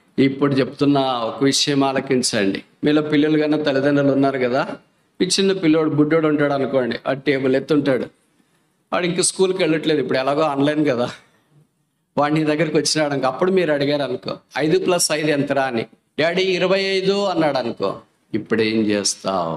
ఇప్పుడు చెప్తున్న ఒక విషయం ఆలకించండి మీలో పిల్లలు కన్నా తల్లిదండ్రులు ఉన్నారు కదా మీ చిన్న పిల్లోడు బుడ్డోడు ఉంటాడు అనుకోండి ఆ టేబుల్ ఎత్తుంటాడు వాడు ఇంక స్కూల్కి వెళ్ళట్లేదు ఇప్పుడు ఎలాగో ఆన్లైన్ కదా వాడు నీ దగ్గరికి వచ్చినాడు అనుకో అప్పుడు మీరు అడిగారు అనుకో ఐదు ప్లస్ ఐదు ఎంతరా అని డాడీ ఇరవై ఐదు అన్నాడు అనుకో ఇప్పుడు ఏం చేస్తావు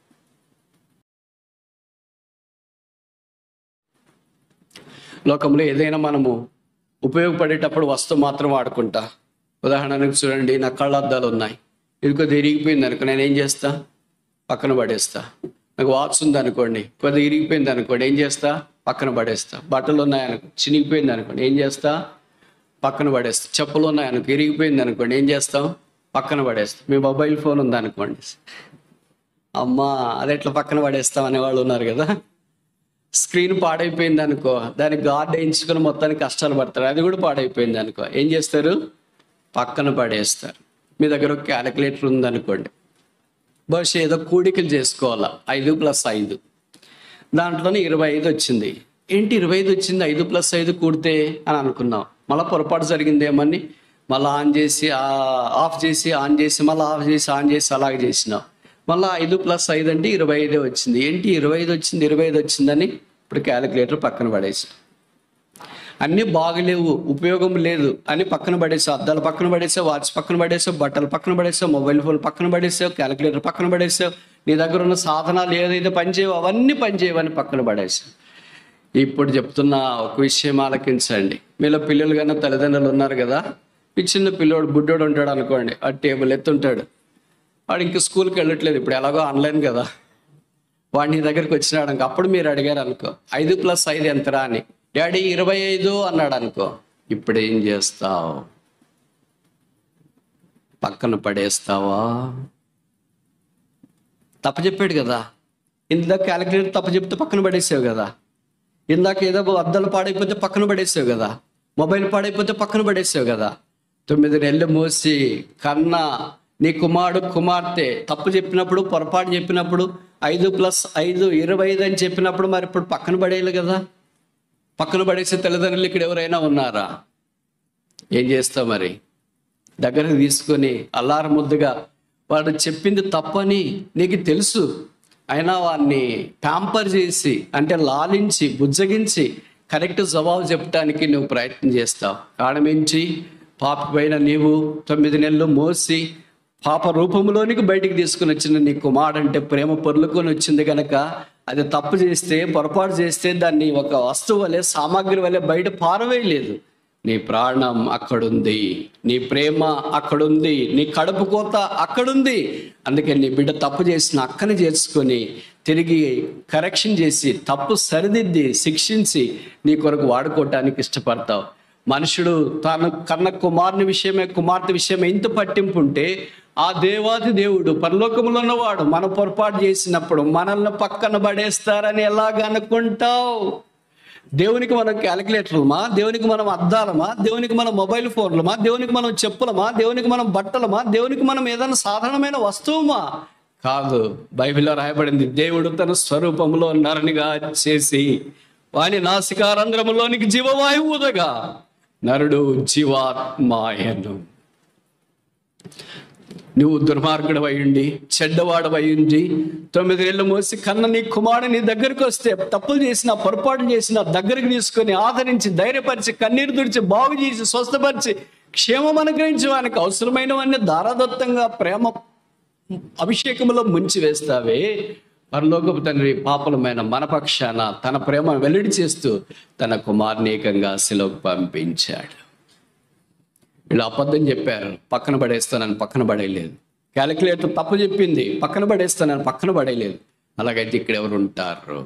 లోకంలో ఏదైనా మనము ఉపయోగపడేటప్పుడు వస్తువు మాత్రం వాడుకుంటా ఉదాహరణకు చూడండి నా కళ్ళద్దాలు ఉన్నాయి ఇది కొద్దిగా ఇరిగిపోయింది అనుకో నేను ఏం చేస్తా పక్కన పడేస్తా నాకు వాచ్ ఉంది అనుకోండి కొద్దిగా ఇరిగిపోయింది అనుకోండి ఏం చేస్తా పక్కన పడేస్తా బట్టలు ఉన్నాయనుకో చినిగిపోయింది అనుకోండి ఏం చేస్తా పక్కన పడేస్తా చెప్పులు ఉన్నాయనుకో ఇరిగిపోయింది అనుకోండి ఏం చేస్తాం పక్కన పడేస్తాం మీ మొబైల్ ఫోన్ ఉంది అనుకోండి అమ్మా అది ఎట్లా పక్కన పడేస్తాం అనేవాళ్ళు ఉన్నారు కదా స్క్రీన్ పాడైపోయింది అనుకో దానికి గార్డ్ వేయించుకుని మొత్తానికి కష్టాలు పడతారు అది కూడా పాడైపోయింది అనుకో ఏం చేస్తారు పక్కన పడేస్తారు మీ దగ్గర ఒక క్యాలిక్యులేటర్ ఉందనుకోండి బహుశా ఏదో కూడికలు చేసుకోవాలా ఐదు ప్లస్ ఐదు దాంట్లోనే ఇరవై ఐదు వచ్చింది ఏంటి ఇరవై ఐదు వచ్చింది ఐదు ప్లస్ ఐదు కూడితే అని అనుకున్నాం మళ్ళీ పొరపాటు జరిగిందేమని మళ్ళీ ఆన్ చేసి ఆ- ఆఫ్ చేసి ఆన్ చేసి మళ్ళీ ఆఫ్ చేసి ఆన్ చేసి అలాగే చేసినాం మళ్ళీ ఐదు ప్లస్ ఐదు అంటే ఇరవై ఐదే వచ్చింది ఏంటి ఇరవై ఐదు వచ్చింది ఇరవై ఐదు వచ్చిందని ఇప్పుడు క్యాలిక్యులేటర్ పక్కన పడేసి అన్నీ బాగలేవు ఉపయోగం లేదు అని పక్కన పడేసావు అద్దాలు పక్కన పడేసావు వాచ్ పక్కన పడేసావు బట్టలు పక్కన పడేసావు మొబైల్ ఫోన్ పక్కన పడేసావు క్యాలిక్యులేటర్ పక్కన పడేసావు నీ దగ్గర ఉన్న సాధనాలు ఏదైతే పనిచేయవు అవన్నీ పనిచేయవని పక్కన పడేసావు ఇప్పుడు చెప్తున్న ఒక విషయం ఆలకించండి మీలో పిల్లలు కన్నా తల్లిదండ్రులు ఉన్నారు కదా మీ చిన్న పిల్లోడు బుడ్డోడు ఉంటాడు అనుకోండి ఆ టేబుల్ ఎత్తుంటాడు వాడు ఇంక స్కూల్కి వెళ్ళట్లేదు ఇప్పుడు ఎలాగో ఆన్లైన్ కదా వాడు నీ దగ్గరికి వచ్చినాడు అనుకో అప్పుడు మీరు అడిగారు అనుకో ఐదు ప్లస్ ఐదు ఎంతరా అని డాడీ ఇరవై ఐదు అన్నాడు అనుకో ఇప్పుడు ఏం చేస్తావు పక్కన పడేస్తావా తప్పు చెప్పాడు కదా ఇందాక క్యాలిక్యులేటర్ తప్పు చెప్తే పక్కన పడేసావు కదా ఇందాక ఏదో అద్దాలు పాడైపోతే పక్కన పడేసావు కదా మొబైల్ పాడైపోతే పక్కన పడేసావు కదా తొమ్మిది నెలలు మోసి కన్నా నీ కుమారుడు కుమార్తె తప్పు చెప్పినప్పుడు పొరపాటు చెప్పినప్పుడు ఐదు ప్లస్ ఐదు ఇరవై ఐదు అని చెప్పినప్పుడు మరి ఇప్పుడు పక్కన పడేయాలి కదా పక్కన పడేసే తల్లిదండ్రులు ఇక్కడ ఎవరైనా ఉన్నారా ఏం చేస్తావు మరి దగ్గరకు తీసుకొని అల్లార ముద్దుగా వాడు చెప్పింది తప్పని నీకు తెలుసు అయినా వాడిని ప్యాంపర్ చేసి అంటే లాలించి బుజ్జగించి కరెక్ట్ జవాబు చెప్పడానికి నువ్వు ప్రయత్నం చేస్తావు కాడమించి పాప పైన నీవు తొమ్మిది నెలలు మోసి పాప రూపంలోనికి బయటికి తీసుకుని వచ్చిన నీ కుమారుడు అంటే ప్రేమ పొర్లుకొని వచ్చింది కనుక అది తప్పు చేస్తే పొరపాటు చేస్తే దాన్ని ఒక వస్తువు వలె సామాగ్రి వలె బయట పారవేయలేదు నీ ప్రాణం అక్కడుంది నీ ప్రేమ అక్కడుంది నీ కడుపు కోత అక్కడుంది అందుకే నీ బిడ్డ తప్పు చేసిన అక్కని చేర్చుకొని తిరిగి కరెక్షన్ చేసి తప్పు సరిదిద్ది శిక్షించి నీ కొరకు వాడుకోవటానికి ఇష్టపడతావు మనుషుడు తాను కన్న కుమారుని విషయమే కుమార్తె విషయమే ఇంత పట్టింపు ఉంటే ఆ దేవాది దేవుడు పరలోకములో ఉన్నవాడు మన పొరపాటు చేసినప్పుడు మనల్ని పక్కన పడేస్తారని ఎలాగ అనుకుంటావు దేవునికి మనం క్యాలిక్యులేటర్లమా దేవునికి మనం అద్దాలమా దేవునికి మనం మొబైల్ ఫోన్లమా దేవునికి మనం చెప్పులమా దేవునికి మనం బట్టలమా దేవునికి మనం ఏదైనా సాధారణమైన వస్తువుమా కాదు బైబిల్లో రాయబడింది దేవుడు తన స్వరూపంలో నరునిగా చేసి వాని నాసికారంధ్రములోనికి జీవవాయువు ఊదగా నరుడు జీవాత్మాయను నువ్వు దుర్మార్గుడు అయ్యుండి చెడ్డవాడు అయ్యుండి తొమ్మిది ఏళ్ళు మోసి కన్న నీ కుమారుడు నీ దగ్గరికి వస్తే తప్పులు చేసిన పొరపాటు చేసిన దగ్గరికి తీసుకొని ఆదరించి ధైర్యపరిచి కన్నీరు తుడిచి బాగు చేసి స్వస్థపరిచి క్షేమం అనుగ్రహించి వానికి అవసరమైనవన్నీ దారాదత్తంగా ప్రేమ అభిషేకంలో ముంచి వేస్తావే పరలోకపు తండ్రి పాపలమైన మన పక్షాన తన ప్రేమ వెల్లడి చేస్తూ తన కుమార్నీకంగా శిలోకు పంపించాడు వీళ్ళు అబద్ధం చెప్పారు పక్కన పడేస్తానని పక్కన పడేయలేదు క్యాలిక్యులేటర్ తప్పు చెప్పింది పక్కన పడేస్తానని పక్కన పడేయలేదు అలాగైతే ఇక్కడ ఎవరు ఉంటారు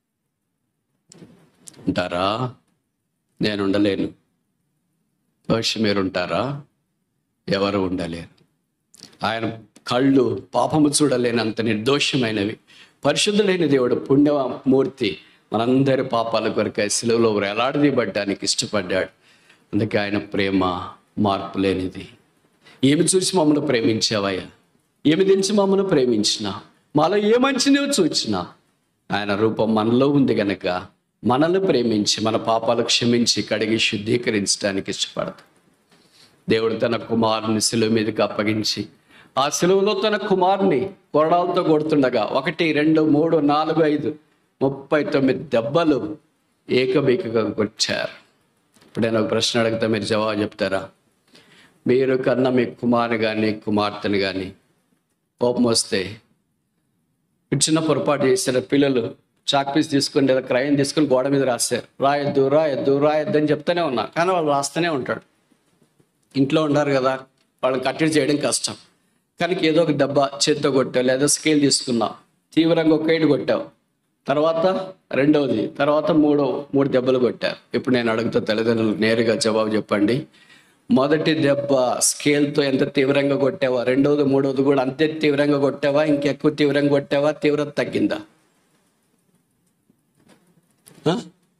ఉంటారా నేను ఉండలేను భవిష్య మీరు ఉంటారా ఎవరు ఉండలేరు ఆయన కళ్ళు పాపము చూడలేనంత నిర్దోషమైనవి పరిశుద్ధులైన దేవుడు పుణ్యమూర్తి మనందరి పాపాల కొరకై శిలువలో వేలాడదీయబడ్డానికి ఇష్టపడ్డాడు అందుకే ఆయన ప్రేమ మార్పు లేనిది ఏమి చూసి మమ్మల్ని ప్రేమించావయ్యా ఏమి తెలిసి మమ్మల్ని ప్రేమించినా మాలో ఏ మంచి నువ్వు చూచినా ఆయన రూపం మనలో ఉంది గనక మనల్ని ప్రేమించి మన పాపాలు క్షమించి కడిగి శుద్ధీకరించడానికి ఇష్టపడతాం దేవుడు తన కుమారుని శిలువ మీదకి అప్పగించి ఆ శిలువలో తన కుమారుని కొరడాలతో కొడుతుండగా ఒకటి రెండు మూడు నాలుగు ఐదు ముప్పై తొమ్మిది దెబ్బలు ఏకబీకగా కొట్టారు ఇప్పుడు నేను ఒక ప్రశ్న అడిగితే మీరు జవాబు చెప్తారా మీరు కన్నా మీ కుమారుని కానీ కుమార్తెను కానీ కోపం వస్తే చిన్న పొరపాటు చేశారు పిల్లలు చాక్ పీస్ తీసుకుని లేదా క్రయం తీసుకుని గోడ మీద రాశారు రాయొద్దు రాయొద్దు రాయొద్దు అని చెప్తూనే ఉన్నా కానీ వాళ్ళు రాస్తూనే ఉంటాడు ఇంట్లో ఉన్నారు కదా వాళ్ళని కట్టడి చేయడం కష్టం కానీ ఏదో ఒక దెబ్బ చేత్తో కొట్టావు లేదా స్కేల్ తీసుకున్నావు తీవ్రంగా ఒక ఏడు కొట్టావు తర్వాత రెండవది తర్వాత మూడో మూడు దెబ్బలు కొట్టారు ఇప్పుడు నేను అడుగుతా తల్లిదండ్రులు నేరుగా జవాబు చెప్పండి మొదటి దెబ్బ స్కేల్తో ఎంత తీవ్రంగా కొట్టావా రెండవది మూడవది కూడా అంతే తీవ్రంగా కొట్టావా ఇంకెక్కువ తీవ్రంగా కొట్టావా తీవ్రత తగ్గిందా ఆ?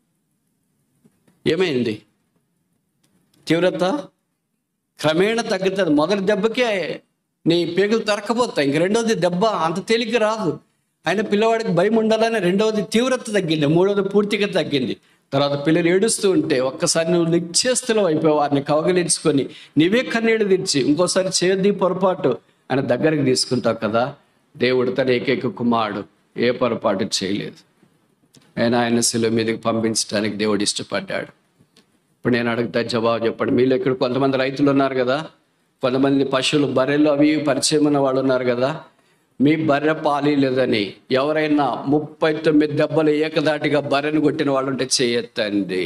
ఏమైంది తీవ్రత క్రమేణా తగ్గుతుంది మొదటి దెబ్బకే నీ పేగులు తరకపోతాయి ఇంక రెండవది దెబ్బ అంత తేలిక రాదు ఆయన పిల్లవాడికి భయం ఉండాలని రెండవది తీవ్రత తగ్గింది మూడవది పూర్తిగా తగ్గింది తర్వాత పిల్లలు ఏడుస్తూ ఉంటే ఒక్కసారి నువ్వు నిశ్చేస్తులు అయిపోయి వారిని కవగలించుకొని నీవే కన్నీళ్ళు తెచ్చి ఇంకోసారి చేయొద్ది పొరపాటు ఆయన దగ్గరికి తీసుకుంటావు కదా దేవుడు తన ఏకైక కుమారుడు ఏ పొరపాటు చేయలేదు ఆయన ఆయన శిలువ మీదకి పంపించడానికి దేవుడు ఇష్టపడ్డాడు ఇప్పుడు నేను అడుగుతా జవాబు చెప్పండి మీలో ఇక్కడ కొంతమంది రైతులు ఉన్నారు కదా కొంతమంది పశువులు బర్రెలు అవి పరిచయం ఉన్న వాళ్ళు ఉన్నారు కదా మీ బర్రె పాలి లేదని ఎవరైనా ముప్పై తొమ్మిది దెబ్బలు ఏకదాటిగా బర్రెను కొట్టిన వాళ్ళు ఉంటే చేయొద్దండి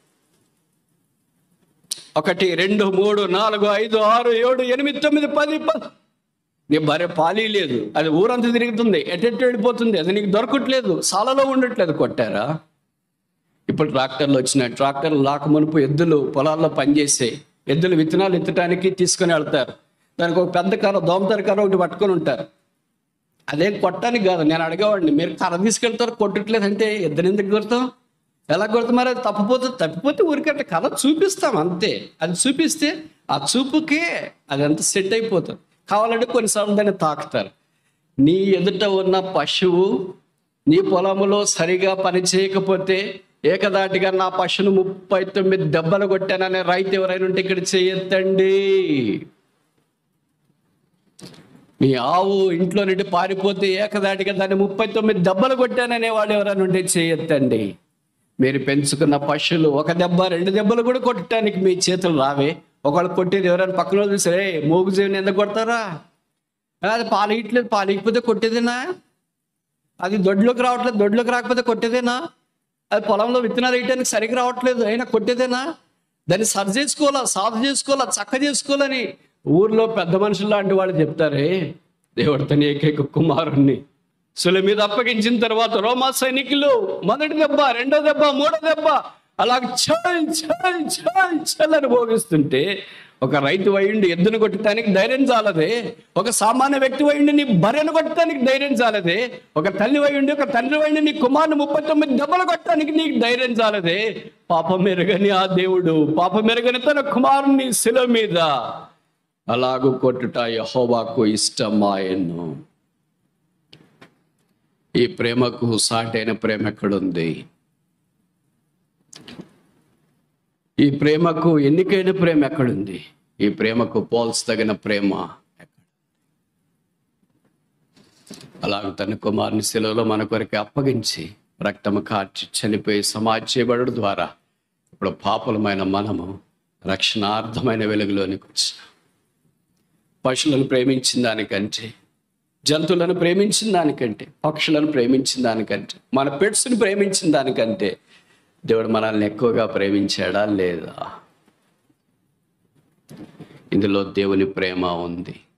ఒకటి రెండు మూడు నాలుగు ఐదు ఆరు ఏడు ఎనిమిది తొమ్మిది పది పది నీ భార్య పాలీ లేదు అది ఊరంతా తిరుగుతుంది ఎటెట్టు వెళ్ళిపోతుంది అది నీకు దొరకట్లేదు సాలలో ఉండట్లేదు కొట్టారా ఇప్పుడు ట్రాక్టర్లు వచ్చినాయి ట్రాక్టర్లు లాక మునుపు ఎద్దులు పొలాల్లో పనిచేసే ఎద్దులు విత్తనాలు ఎత్తడానికి తీసుకొని వెళ్తారు దానికి ఒక పెద్ద కర్ర దోమతర కర్ర ఒకటి పట్టుకొని ఉంటారు అదేం కొట్టడానికి కాదు నేను అడిగేవాడిని మీరు కర్ర తీసుకెళ్తారు కొట్టట్లేదంటే ఇద్దరు ఎందుకు కొడతాం ఎలా కొడతాం మరి అది తప్పిపోతే తప్పిపోతే ఊరికంటే కర్ర చూపిస్తాం అంతే అది చూపిస్తే ఆ చూపుకే అదంతా సెట్ అయిపోతుంది కావాలంటే కొన్నిసార్లు దాన్ని తాకుతారు నీ ఎదుట ఉన్న పశువు నీ పొలములో సరిగా పని చేయకపోతే ఏకదాటిగా నా పశువును ముప్పై తొమ్మిది దెబ్బలు కొట్టాననే రైతు ఎవరైనా ఉంటే ఇక్కడ చేయొద్దండి మీ ఆవు ఇంట్లో నుండి పారిపోతే ఏకదాటిగా దాన్ని ముప్పై తొమ్మిది దెబ్బలు కొట్టాననే వాళ్ళు ఎవరైనా ఉంటే చేయొద్దండి మీరు పెంచుకున్న పశువులు ఒక దెబ్బ రెండు దెబ్బలు కూడా కొట్టడానికి మీ చేతులు రావే ఒకళ్ళు కొట్టేది ఎవరైనా పక్కన వాళ్ళు చూసారే మోగు జీవిని ఎందుకు కొడతారా అది పాలు ఇట్లేదు పాలు ఇకపోతే కొట్టేదేనా అది దొడ్లోకి రావట్లేదు దొడ్లోకి రాకపోతే కొట్టేదేనా అది పొలంలో విత్తనాలు వేయడానికి సరిగ్గా రావట్లేదు అయినా కొట్టేదేనా దాన్ని సరి చేసుకోవాలా సాధు చేసుకోవాలా చక్క చేసుకోవాలని ఊర్లో పెద్ద మనుషులు లాంటి వాళ్ళు చెప్తారే దేవుడు తన ఏకైక కుమారుణ్ణి సుల మీద అప్పగించిన తర్వాత రోమా సైనికులు మొదటి దెబ్బ రెండో దెబ్బ మూడో దెబ్బ అలా చల్ చల్ చల్ చల్ అని భోగిస్తుంటే ఒక రైతు వయుండి ఎద్దును కొట్టడానికి ధైర్యం చాలదే ఒక సామాన్య వ్యక్తి వయుండి నీ బర్రెను కొట్టడానికి ధైర్యం చాలదే ఒక తల్లి వయుండి ఒక తండ్రి వయుండి నీ కుమారుని ముప్పై తొమ్మిది దెబ్బలు కొట్టడానికి నీకు ధైర్యం చాలదే పాపం మెరుగని ఆ దేవుడు పాపం మెరుగని తన కుమారుని శిల మీద అలాగూ కొట్టుట యహోవాకు ఇష్టమాయను ఈ ప్రేమకు సాటైన ప్రేమ ఎక్కడుంది ఈ ప్రేమకు ఎన్నికైన ప్రేమ ఎక్కడుంది ఈ ప్రేమకు పోల్చదగిన ప్రేమ ఎక్కడ అలాగ తన కుమారుని శిలలో మన కొరకు అప్పగించి రక్తము కార్చి చనిపోయి సమాధి చేయబడడం ద్వారా ఇప్పుడు పాపులమైన మనము రక్షణార్థమైన వెలుగులోనికి వచ్చినాం పశువులను ప్రేమించిన దానికంటే జంతువులను ప్రేమించిన దానికంటే పక్షులను ప్రేమించిన దానికంటే మన పెట్స్ని ప్రేమించిన దానికంటే దేవుడు మనల్ని ఎక్కువగా ప్రేమించాడా లేదా ఇందులో దేవుని ప్రేమ ఉంది